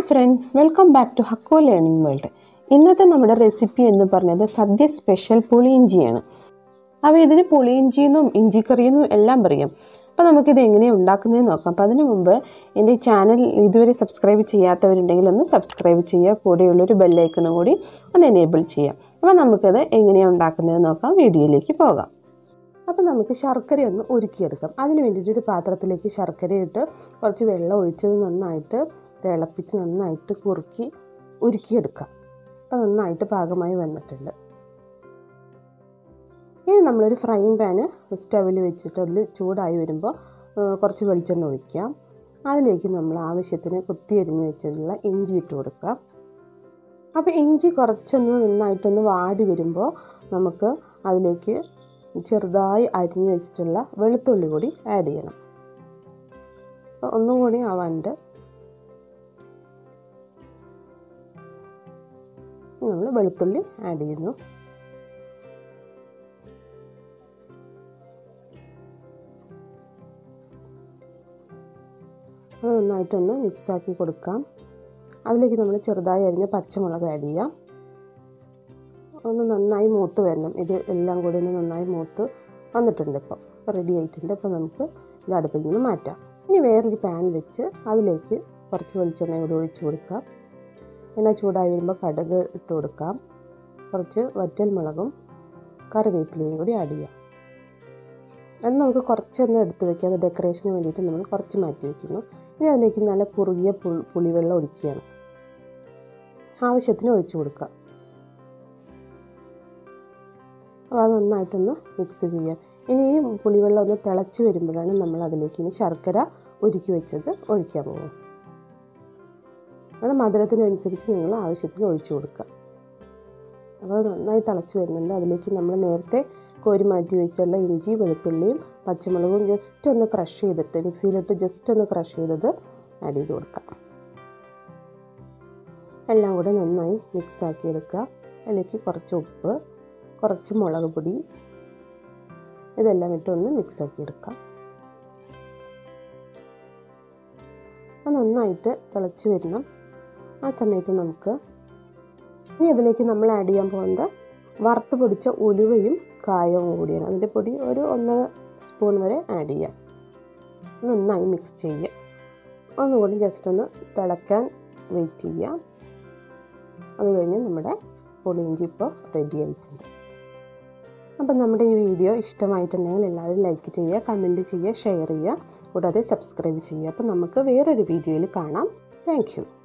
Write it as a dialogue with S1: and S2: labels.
S1: friends welcome back to Hakko learning world ഇന്നത്തെ നമ്മുടെ recipe എന്ന് പറഞ്ഞത് സദ്യ സ്പെഷ്യൽ പുളിയിഞ്ചിയാണ് അപ്പോൾ ഇതിന് പുളിയിഞ്ചി എന്നും ഇഞ്ചിക്കറി എന്നും എല്ലാം പറയും അപ്പോൾ നമുക്കിത് എങ്ങനെയാണ് ഉണ്ടാക്കുന്നതെന്ന് നോക്കാം അപ്പോൾ അതിന് മുമ്പ് എൻ്റെ ഈ ചാനൽ ഇതുവരെ സബ്സ്ക്രൈബ് ചെയ്യാത്തവരുണ്ടെങ്കിൽ ഒന്ന് സബ്സ്ക്രൈബ് ചെയ്യുക കൂടെയുള്ളൊരു ബെല്ലൈക്കണും കൂടി ഒന്ന് എനേബിൾ ചെയ്യാം അപ്പോൾ നമുക്കത് എങ്ങനെയാണ് ഉണ്ടാക്കുന്നതെന്ന് നോക്കാം വീഡിയോയിലേക്ക് പോകാം അപ്പോൾ നമുക്ക് ശർക്കര ഒന്ന് ഉരുക്കിയെടുക്കാം അതിന് വേണ്ടിയിട്ട് ഒരു പാത്രത്തിലേക്ക് ശർക്കര ഇട്ട് കുറച്ച് വെള്ളം ഒഴിച്ചത് നന്നായിട്ട് തിളപ്പിച്ച് നന്നായിട്ട് കുറുക്കി ഉരുക്കിയെടുക്കാം അപ്പോൾ നന്നായിട്ട് പാകമായി വന്നിട്ടുണ്ട് ഇനി നമ്മളൊരു ഫ്രൈങ് പാന് സ്റ്റവിൽ വെച്ചിട്ട് അതിൽ ചൂടായി വരുമ്പോൾ കുറച്ച് വെളിച്ചെണ്ണ ഒഴിക്കാം അതിലേക്ക് നമ്മൾ ആവശ്യത്തിന് കുത്തി അരിഞ്ഞ് വെച്ചിട്ടുള്ള ഇഞ്ചി ഇട്ട് കൊടുക്കാം അപ്പോൾ ഇഞ്ചി കുറച്ചൊന്ന് നന്നായിട്ടൊന്ന് വാടി വരുമ്പോൾ നമുക്ക് അതിലേക്ക് ചെറുതായി അരിഞ്ഞ് വെച്ചിട്ടുള്ള വെളുത്തുള്ളി കൂടി ആഡ് ചെയ്യണം അപ്പോൾ ഒന്നും കൂടി ആവാണ്ട് നമ്മൾ വെളുത്തുള്ളി ആഡ് ചെയ്യുന്നു അത് നന്നായിട്ടൊന്ന് മിക്സാക്കി കൊടുക്കാം അതിലേക്ക് നമ്മൾ ചെറുതായി അരിഞ്ഞ പച്ചമുളക് ആഡ് ചെയ്യാം ഒന്ന് നന്നായി മൂത്ത് വരണം ഇത് എല്ലാം കൂടി ഒന്ന് നന്നായി മൂത്ത് വന്നിട്ടുണ്ട് ഇപ്പോൾ ഇപ്പോൾ റെഡി ആയിട്ടുണ്ട് അപ്പോൾ നമുക്ക് ഇത് അടുപ്പിൽ നിന്ന് മാറ്റാം ഇനി വേറൊരു പാൻ വെച്ച് അതിലേക്ക് കുറച്ച് വെളിച്ചെണ്ണ കൂടി ഒഴിച്ച് കൊടുക്കാം എണ്ണ ചൂടായി വരുമ്പോൾ കടുക് ഇട്ട് കൊടുക്കാം കുറച്ച് വറ്റൽ മുളകും കറിവേപ്പിലയും കൂടി ആഡ് ചെയ്യാം അത് നമുക്ക് കുറച്ചൊന്ന് എടുത്ത് വെക്കാം അത് ഡെക്കറേഷന് വേണ്ടിയിട്ട് നമ്മൾ കുറച്ച് മാറ്റി വയ്ക്കുന്നു ഇനി അതിലേക്ക് നല്ല കുറുകിയ പുളിവെള്ളം ഒഴിക്കുകയാണ് ആവശ്യത്തിന് ഒഴിച്ചു കൊടുക്കുക അപ്പോൾ അത് നന്നായിട്ടൊന്ന് മിക്സ് ചെയ്യാം ഇനി ഈ പുളിവെള്ളം ഒന്ന് തിളച്ച് വരുമ്പോഴാണ് നമ്മൾ അതിലേക്ക് ഇനി ശർക്കര ഉരുക്കി വെച്ചത് ഒഴിക്കാൻ പോകും അത് മധുരത്തിനനുസരിച്ച് നിങ്ങൾ ആവശ്യത്തിന് ഒഴിച്ചു കൊടുക്കുക അപ്പോൾ അത് നന്നായി തിളച്ച് വരുന്നുണ്ട് അതിലേക്ക് നമ്മൾ നേരത്തെ കോരി മാറ്റി വെച്ചുള്ള ഇഞ്ചി വെളുത്തുള്ളിയും പച്ചമുളകും ജസ്റ്റ് ഒന്ന് ക്രഷ് ചെയ്തിട്ട് മിക്സിയിലിട്ട് ജസ്റ്റ് ഒന്ന് ക്രഷ് ചെയ്തത് ആഡ് ചെയ്ത് കൊടുക്കാം എല്ലാം കൂടെ നന്നായി മിക്സ് ആക്കി എടുക്കുക അതിലേക്ക് കുറച്ച് ഉപ്പ് കുറച്ച് മുളക് പൊടി ഇതെല്ലാം ഇട്ട് ഒന്ന് മിക്സ് ആക്കി എടുക്കാം അത് നന്നായിട്ട് തിളച്ച് വരണം ആ സമയത്ത് നമുക്ക് ഇനി അതിലേക്ക് നമ്മൾ ആഡ് ചെയ്യാൻ പോകുന്നത് വറുത്ത് പൊടിച്ച ഉലുവയും കായവും കൂടിയാണ് അതിൻ്റെ പൊടി ഒരു ഒന്നര സ്പൂൺ വരെ ആഡ് ചെയ്യാം നന്നായി മിക്സ് ചെയ്യുക ഒന്നുകൂടി ജസ്റ്റ് ഒന്ന് തിളക്കാൻ വെയിറ്റ് ചെയ്യാം അത് കഴിഞ്ഞ് നമ്മുടെ പുളിയിഞ്ചി ഇപ്പോൾ റെഡി ആയിട്ടുണ്ട് അപ്പം നമ്മുടെ ഈ വീഡിയോ ഇഷ്ടമായിട്ടുണ്ടെങ്കിൽ എല്ലാവരും ലൈക്ക് ചെയ്യുക കമൻറ്റ് ചെയ്യുക ഷെയർ ചെയ്യുക കൂടാതെ സബ്സ്ക്രൈബ് ചെയ്യുക അപ്പം നമുക്ക് വേറൊരു വീഡിയോയിൽ കാണാം താങ്ക്